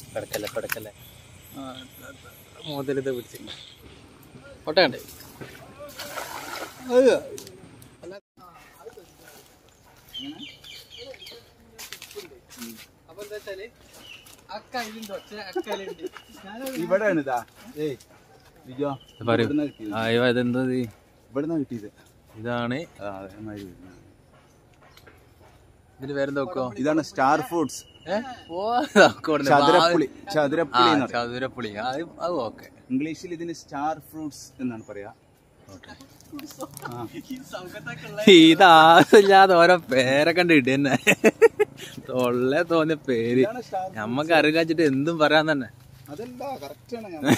കിടക്കല്ലേ കിടക്കല്ലേ മുതലിത് പിടിച്ച് ഒട്ടണ്ടേ അപ്പൊ എന്താ വെച്ചാല് അക്കയിലുണ്ട് ഒച്ച അക്കയിലുണ്ട് ഇവിടെയാണ് ഇതാ ഏയ് വിജോ പറയൂ ഇവിടുന്നാ കിട്ടിയത് അയ്യോ ഇതെന്താ ഇത്? ഇവിടുന്നാ കിട്ടിയത് ഇതാണ് ആ, അതേമാതിരി വരുന്നത്. ഇതിന് പേരെന്താ വെക്കോ ഇതാണ് സ്റ്റാർ ഫ്രൂട്ട്സ് ഓ കൊടുന്നെ. ചതുരപ്പുളി ആ ചതുരപ്പുളി എന്ന് പറയും. ചതുരപ്പുളി അത് അത് ഓക്കെ ഇംഗ്ലീഷിൽ ഇതിന് സ്റ്റാർ ഫ്രൂട്ട്സ് എന്നാണ് പറയാ ആ. ഇതാസില്ലാതെ ഓരോ പേരൊക്കെ ഉണ്ട് ഇടന്നെ തൊള്ളേ തോന്നിയ പേര് ഇതാണ് സ്റ്റാർ നമ്മക്ക് അറിയിച്ചിട്ട് എന്തും പറയാൻ തന്നെ അതല്ല കറക്റ്റ് ആണ് ഞാൻ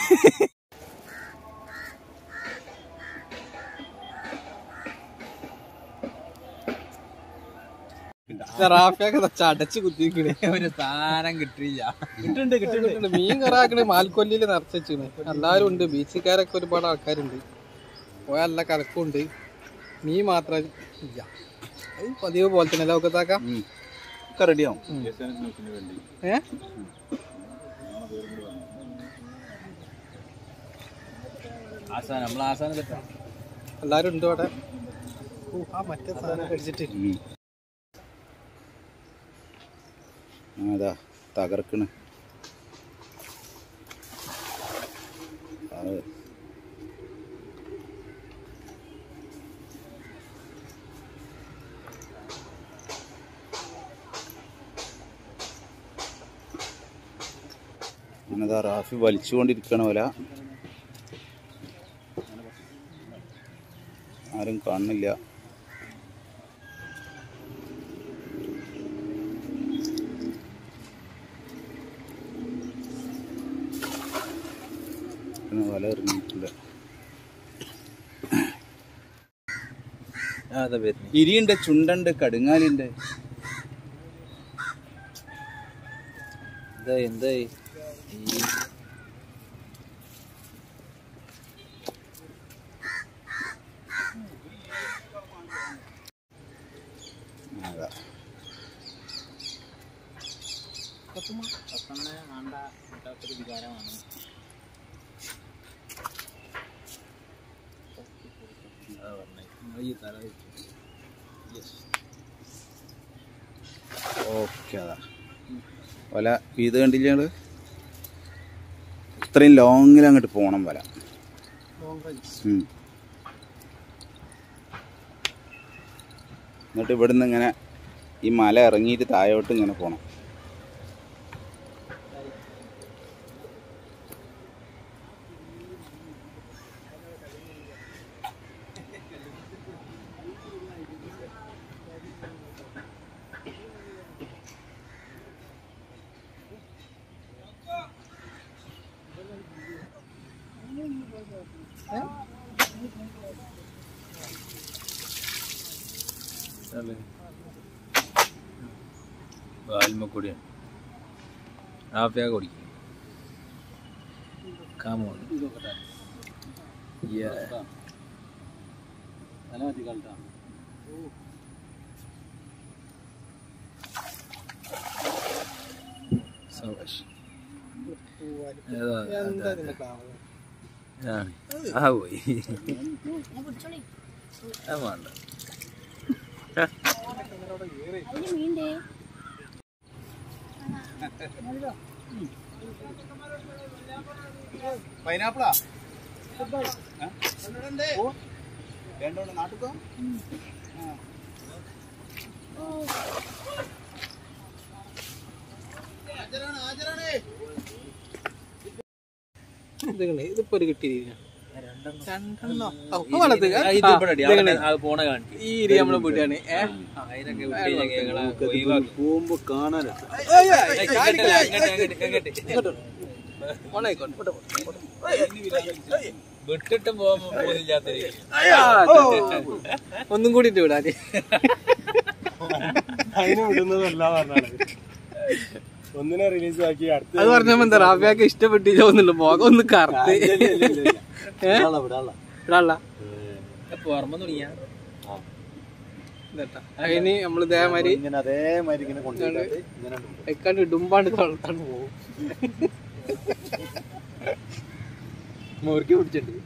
ചടച്ച് കുത്തിക്കണേ ഒരു സാധനം കിട്ടിയില്ല കിട്ടുന്നുണ്ട് കിട്ടുന്നുണ്ട് മീൻ കറാക്കണ മാൽക്കൊല്ലിയിൽ നിറച്ച് വെച്ചിന് എല്ലാരും ഉണ്ട് ബീച്ചുകാരൊക്കെ ഒരുപാട് ആൾക്കാരുണ്ട് പോയ നല്ല കലക്കുണ്ട് മീൻ മാത്രം ഇല്ല അത് പതിവ് പോലെ തന്നെ ലോകത്താക്ക ഒക്കെ റെഡിയാവും ഏ ആസാനം നമ്മൾ ആസാനം തെറ്റാ എല്ലാരും ഉണ്ട് അവിടെ ഓ, ആ മറ്റേ സാധനം കടിച്ചിട്ട് അതാ തകർക്കണ് അത് അങ്ങനെതാ റാഫി വലിച്ചുകൊണ്ടിരിക്കണ പോലെ ആരും കാണുന്നില്ല പിന്നെ വല എറിഞ്ഞിട്ടുണ്ട് അതാ വരുന്നു ഇരിയുണ്ട് ചുണ്ടുണ്ട് കടുങ്ങാലുണ്ട് എന്താ എന്താ ഈ അതാ ഓക്കെ അതാ വല ഇത് കണ്ടില്ല ഞങ്ങള് ഇത്രയും ലോങ്ങിൽ അങ്ങോട്ട് പോണം വല ഉം. എന്നിട്ട് ഇവിടുന്ന് ഇങ്ങനെ ഈ മല ഇറങ്ങിയിട്ട് താഴോട്ട് ഇങ്ങനെ പോണം വാൽമക്കുടിയാണ് റാഫിയ കുടിക്കും കാമോൺ സവാഷ് ഏതാ എന്താ ഇതിന്റെ കാവല്? ആണ്. ആ പോയി അത് വേണ്ട പൈനാപ്പിളാ രണ്ടോണ്ട് നാട്ടുക്കോ ഇതുകളെ, ഇതിപ്പോ ഒരു കിട്ടിയിരിക്കുന്നു രണ്ടെണ്ണോ ഔ, ഇത് വളർത്തുക. ഇത് ആ, ഇവിടെ ഇടി. ഇതുകളെ. അവിടെ അത് പോണ കാണിക്കും ഈ ഇരി നമ്മളെ വീട്ടാണ് ഏ അതിനൊക്കെ വിട്ട് ഞങ്ങളെ ഒഴിവാക്കി പോകുമ്പോ കാണാൻ ഓണായിക്കോട്ടെ പോട്ടെ, പോട്ടെ. വിട്ടിട്ടും പോകുമ്പോ പോലില്ലാത്ത രീതി. ഒന്നും കൂടി ഇട്ട് വിടാന് അതിന് വിടുന്നതല്ല പറഞ്ഞാണ് ഒന്നിനെ റിലീസ് ആക്കി അടുത്ത അത് പറഞ്ഞപ്പോ എന്താ റാഫിയാക്ക് ഇഷ്ടപ്പെട്ടില്ല ഒന്നുമില്ല മുഖം ഒന്ന് കറുത്ത് ഏ? ഇടാനുള്ള പുറമെ തുടങ്ങിയാ ഇതാ അതിന് നമ്മൾ ഇതേമാതിരി ഇങ്ങനെ അതേമാതിരി ഇങ്ങനെ കൊണ്ടുപോയിട്ട് ഇങ്ങനെ വെക്കാണ്ട് ഇടുമ്പാണ്ട് തൊള്ളത്താണ് പോകും മുറുക്കി പിടിച്ചിട്ടുണ്ട്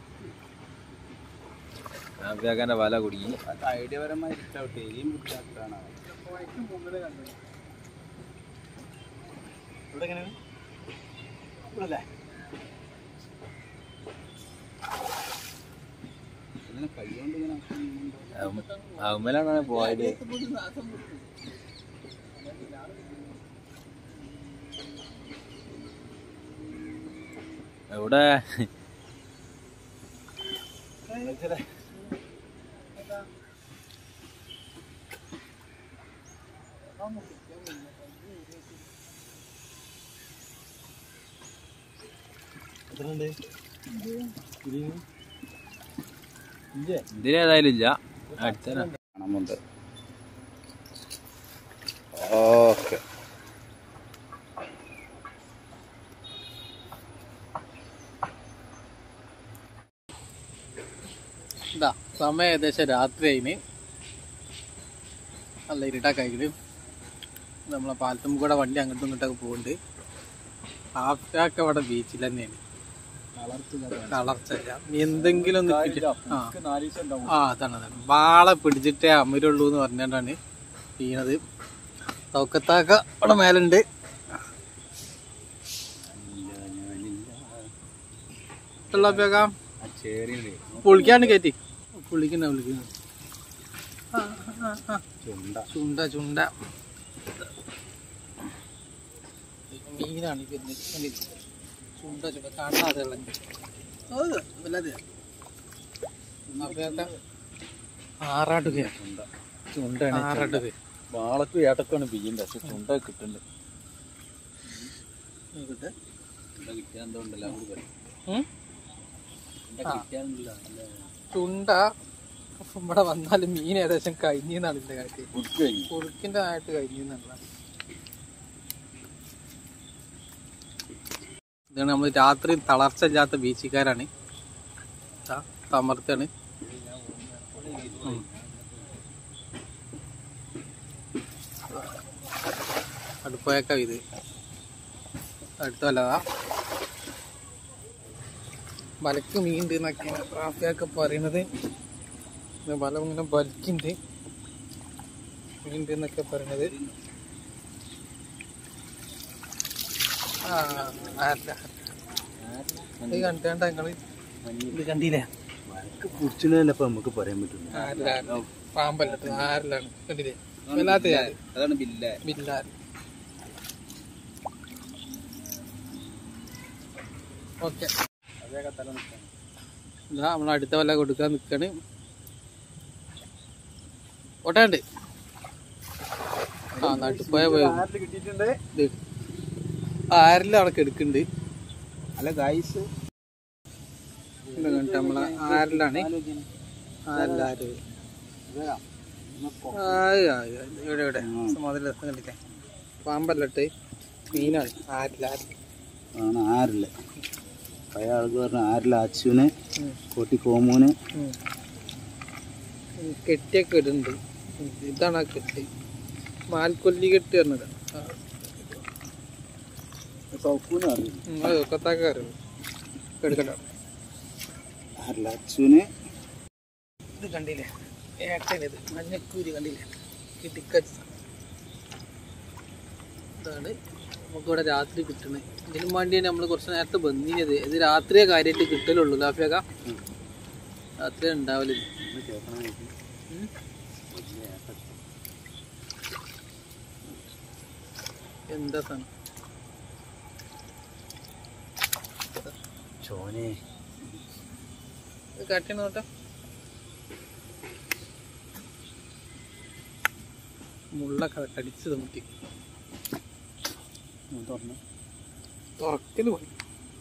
ആഫ്രിക്കാന്റെ വല കുടുങ്ങി ഐഡിയപരമായി ഇഷ്ടപ്പെട്ടു എരിയും പിടിച്ചാട്ടാണ് ഇവിടെ എങ്ങനെയാണ് ഇവിടെ അല്ലേ ഇങ്ങനെ കൈകൊണ്ട് ഇങ്ങനെ ആക്കുന്നുണ്ടോ? അവമ്മലാണ് പോയത് എവിടെ ഇതിലേതായാലും ഇല്ല അടുത്തന്നെ കാണുന്നുണ്ട് ഓക്കെ ഇതാ സമയം ഏകദേശം രാത്രി ആയിന് നല്ല ഇരുട്ടാക്കായിട്ട് നമ്മളെ പാലത്തും കൂടെ വണ്ടി അങ്ങോട്ടും ഇങ്ങോട്ടൊക്കെ പോകുന്നുണ്ട് ആഫ്രിക്ക അവിടെ ബീച്ചിൽ തന്നെയാണ് കളർച്ചല്ല ഇനി എന്തെങ്കിലും ഒന്ന് കിട്ടി ആ ആ അതാണ് അതാണ് വാളെ പിടിച്ചിട്ടേ അമരുള്ളൂ എന്ന് പറഞ്ഞിട്ടാണ് വീണത് തൗക്കത്താക്ക അവിടെ മേലുണ്ട് തൊള്ളാപ്പിയാക്കാം ചേരിയുടെ പൊളിക്കാണ്ട് കയറ്റി പൊളിക്കണ്ട വിളിക്കുന്നത് ചുണ്ട ചുണ്ട ചുണ്ട മീനാണ് ഈ വരുന്നത് കണ്ടില്ലേ? ചുണ്ട ചുണ്ട കാണാതെ വല്ലാതെ ആറാട്ടുകയാണ് ചുണ്ടാണ് ആറാട്ടുക വാളക്കും ഏട്ടക്കാണ് ബിയ്യണ്ട പക്ഷെ ചുണ്ട കിട്ടുന്നുണ്ട് ആയിക്കോട്ടെ. ചുണ്ട കിട്ടിയാൽ എന്തോ ഉണ്ടല്ലോ അങ്ങോട്ട് വരും. ഉം? ചുണ്ട ആ. കിട്ടിയാലുണ്ടല്ലോ നല്ല ചുണ്ട ഇവിടെ വന്നാലും മീൻ ഏകദേശം കഴിഞ്ഞെന്നാണ് ഇതിന്റെ കാര്യം കുടുക്ക് കഴിഞ്ഞു കുറുക്കിന്റെ ആയിട്ട് കഴിഞ്ഞെന്നുള്ളതാണ് ഇതാണ് നമ്മൾ രാത്രി തളർച്ച ഇല്ലാത്ത ബീച്ചുകാരാണ് ദാ തമർത്താണ് ഉം. അടുപ്പോയേക്കാം ഇത് അടുത്തല്ലതാ വലക്ക് മീൻ ഉണ്ട് എന്നൊക്കെയാണ് റാഫിയൊക്കെ പറയണത് ഇത് വല ഇങ്ങനെ വലിക്കുന്നുണ്ട് മീൻ ഉണ്ട് എന്നൊക്കെ പറയണത് ആ ആരില്ല ഇത് കണ്ടേണ്ട നിങ്ങള് ഇത് കണ്ടില്ലേ വഴക്ക് പിടിച്ചില്ലല്ലോ ഇപ്പൊ നമുക്ക് പറയാൻ പറ്റുള്ളൂ ആരില്ല ആരില്ല പാമ്പല്ല ആരിലാണ് കണ്ടില്ലേ വല്ലാത്ത ആര് അതാണ് ബില്ല ബില്ലാര് ഓക്കെ ഇതാ നമ്മൾ അടുത്ത വല്ല കൊടുക്കാൻ നിൽക്കാണ് ഓട്ടാണ്ട് ആ നാട്ടിൽ പോയ പോയി കിട്ടിയിട്ടുണ്ട് ഇത് ആരിലും അവിടെ എടുക്കുന്നുണ്ട് അല്ല ഗൈസ് ഇത് കണ്ടിട്ട് നമ്മളെ ആരിലാണ് ആരിലാര് ഇവിടെ ഇവിടെ മുതൽ കണ്ടില്ലേ പാമ്പല്ലിട്ട് മീനാണ് ആരിലാര് ആണ് ആരില്ല പഴയ ആൾക്ക് പറഞ്ഞ ആരില്ല അച്ചുവിന് ഉം. കോട്ടി കോമൂന് ഉം. ഉം, കെട്ടിയൊക്കെ ഇടുന്നുണ്ട് ഉം, ഇതാണ് ആ കെട്ടി മാൽക്കൊല്ലി കെട്ടി പറഞ്ഞത് സൗക്കൂന് അറിയില്ല അത് ഒക്കത്താക്ക അറിയുള്ളൂ എടുക്കണ്ട ആരില്ല അച്ചുവിന് ഇത് കണ്ടില്ലേ ഏട്ടനിത് മഞ്ഞക്കൂരി കണ്ടില്ലേ കിട്ടിക്കച്ച് ഇതാണ് നമുക്കിവിടെ രാത്രി കിട്ടണത് ഇതിനും വേണ്ടിയാണ് നമ്മൾ കുറച്ച് നേരത്തെ ബന്ധിനത് ഇത് രാത്രിയെ കാര്യമായിട്ട് കിട്ടലുള്ളൂ ലാഫിയാക്ക രാത്രി ഉണ്ടാവലില്ല ഉം. എന്താ സാധനം ചോനെ ഇത് കട്ടി നോട്ടെ മുള്ളൊക്കെ കടിച്ചത് മുട്ടി തുറന്നു തുറക്കല് പോയി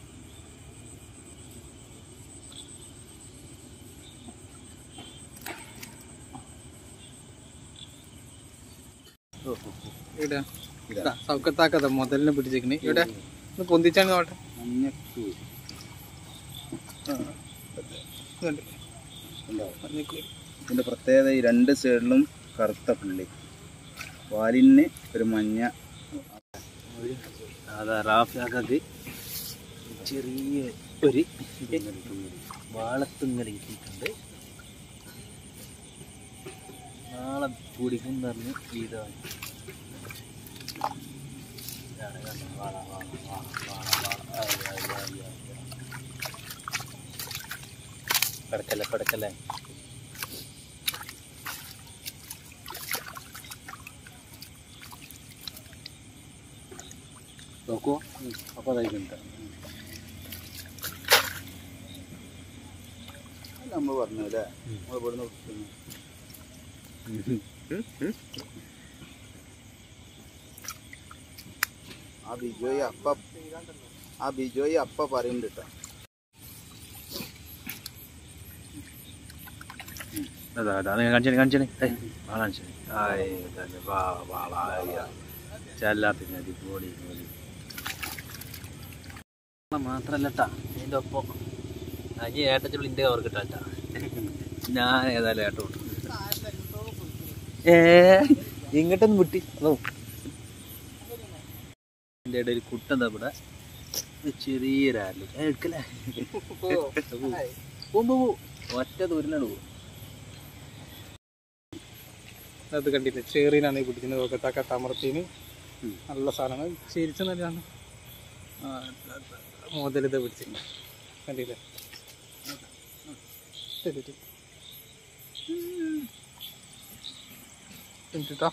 ഇവിടെ ഇതാ. സൗക്കത്താക്കത മുതലിനെ പിടിച്ചേക്കണേ ഇവിടെ ഒന്ന് പൊന്തിച്ചാണ് നോട്ടെ മഞ്ഞക്കൂര് ഇതുണ്ട്. ഉണ്ടാവും മഞ്ഞക്കൂരി. ഇതിന്റെ പ്രത്യേകത ഈ രണ്ട് സൈഡിലും കറുത്ത പുള്ളി വാലിന് ഒരു മഞ്ഞ അതാ റാഫിയാക്കക്ക് ചെറിയ ഒരു വാളത്തുങ്ങൽ കിട്ടിയിട്ടുണ്ട് നാളെ പിടിക്കും പറഞ്ഞ് ഇതാണ് ഇതാണ് കണ്ടോ? വാള, വാള, വാള, വാള, വാള. ആയി, ആയി, ആയി, ആയി, ആയി. കിടക്കല്ലേ കിടക്കല്ലേ നോക്കൂ അപ്പോൾ അതായിട്ടുണ്ട് നമ്മൾ പറഞ്ഞു അല്ലേ നമ്മൾ ഇവിടുന്ന് വിളിക്കുന്നു. ആ ബിജോയി അപ്പ ആ ബിജോയി അപ്പ പറയുന്നുണ്ട് കേട്ടോ അതാ അതാ നിങ്ങൾ കാണിച്ചേ കാണിച്ചേ ഏയ് വാ കാണിച്ചേ ആയ് തന്നെ വാ വാ വാ ചെല്ലാത്തിന് അടിപൊളി പൊളി മാത്രല്ലട്ടാ ഇതിൻ്റെ ഒപ്പം അജി ഏട്ടച്ചുള്ള ഇൻ്റെ കവർ കിട്ടാട്ടാ ഞാൻ ഏതായാലും ഏട്ട വിട്ടു ഏ ഇങ്ങോട്ടൊന്നും വിട്ടി അതോ എൻ്റെ ഇടയിൽ കുട്ടെന്താ ഇവിടെ ഒരു ചെറിയൊരാല് എടുക്കല്ലേ പോകുമ്പോ ഒറ്റ ദൂരിലാണ് പോകും അത് കണ്ടില്ലേ ചേറിനാണ് ഈ പിടിക്കുന്നത് നോക്കത്ത കട്ടമർത്തിന് നല്ല സാധനമാണ് ചിരിച്ച നല്ലതാണ് മുതലിത് പിടിച്ച് കണ്ടില്ലേ ശരി ശരി. എന്നിട്ടാ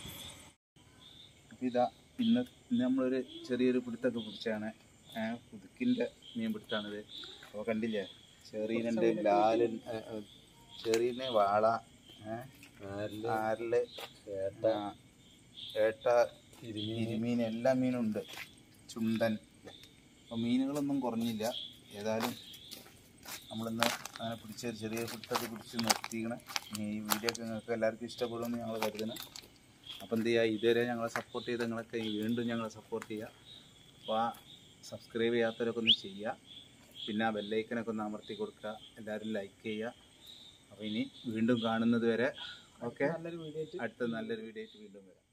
അപ്പൊ ഇതാ ഇന്ന് ഇന്ന് നമ്മളൊരു ചെറിയൊരു പിടുത്തൊക്കെ പിടിച്ചാണ് ഏഹ് പുതുക്കിൻ്റെ മീൻ പിടുത്താണിത് അപ്പോൾ കണ്ടില്ലേ ചെറിയനുണ്ട് ലാലൻ ഏഹ്, ഏഹ്, ചെറിയന് വാള ഏഹ്, ആരല് ആ, ഏട്ട ഇരുമീൻ എല്ലാ മീനും ഉണ്ട് ചുണ്ടൻ അപ്പോൾ മീനുകളൊന്നും കുറഞ്ഞില്ല ഏതായാലും നമ്മളിന്ന് അങ്ങനെ പിടിച്ച ഒരു ചെറിയ പിടുത്തൊക്കെ പിടിച്ച് നിർത്തിക്കണേ ഇനി ഈ വീഡിയോ ഒക്കെ നിങ്ങൾക്ക് എല്ലാവർക്കും ഇഷ്ടപ്പെടുമെന്ന് ഞങ്ങൾ കരുതണം അപ്പം എന്ത് ചെയ്യുക ഇതുവരെ ഞങ്ങളെ സപ്പോർട്ട് ചെയ്ത് നിങ്ങളൊക്കെ വീണ്ടും ഞങ്ങളെ സപ്പോർട്ട് ചെയ്യുക അപ്പോൾ ആ സബ്സ്ക്രൈബ് ചെയ്യാത്തവരൊക്കെ ഒന്ന് ചെയ്യുക പിന്നെ ആ ബെല്ലൈക്കനൊക്കെ ഒന്ന് അമർത്തി കൊടുക്കുക എല്ലാവരും ലൈക്ക് ചെയ്യുക അപ്പോൾ ഇനി വീണ്ടും കാണുന്നത് വരെ ഓക്കെ നല്ലൊരു വീഡിയോ അടുത്ത നല്ലൊരു വീഡിയോ ആയിട്ട് വീണ്ടും വരാം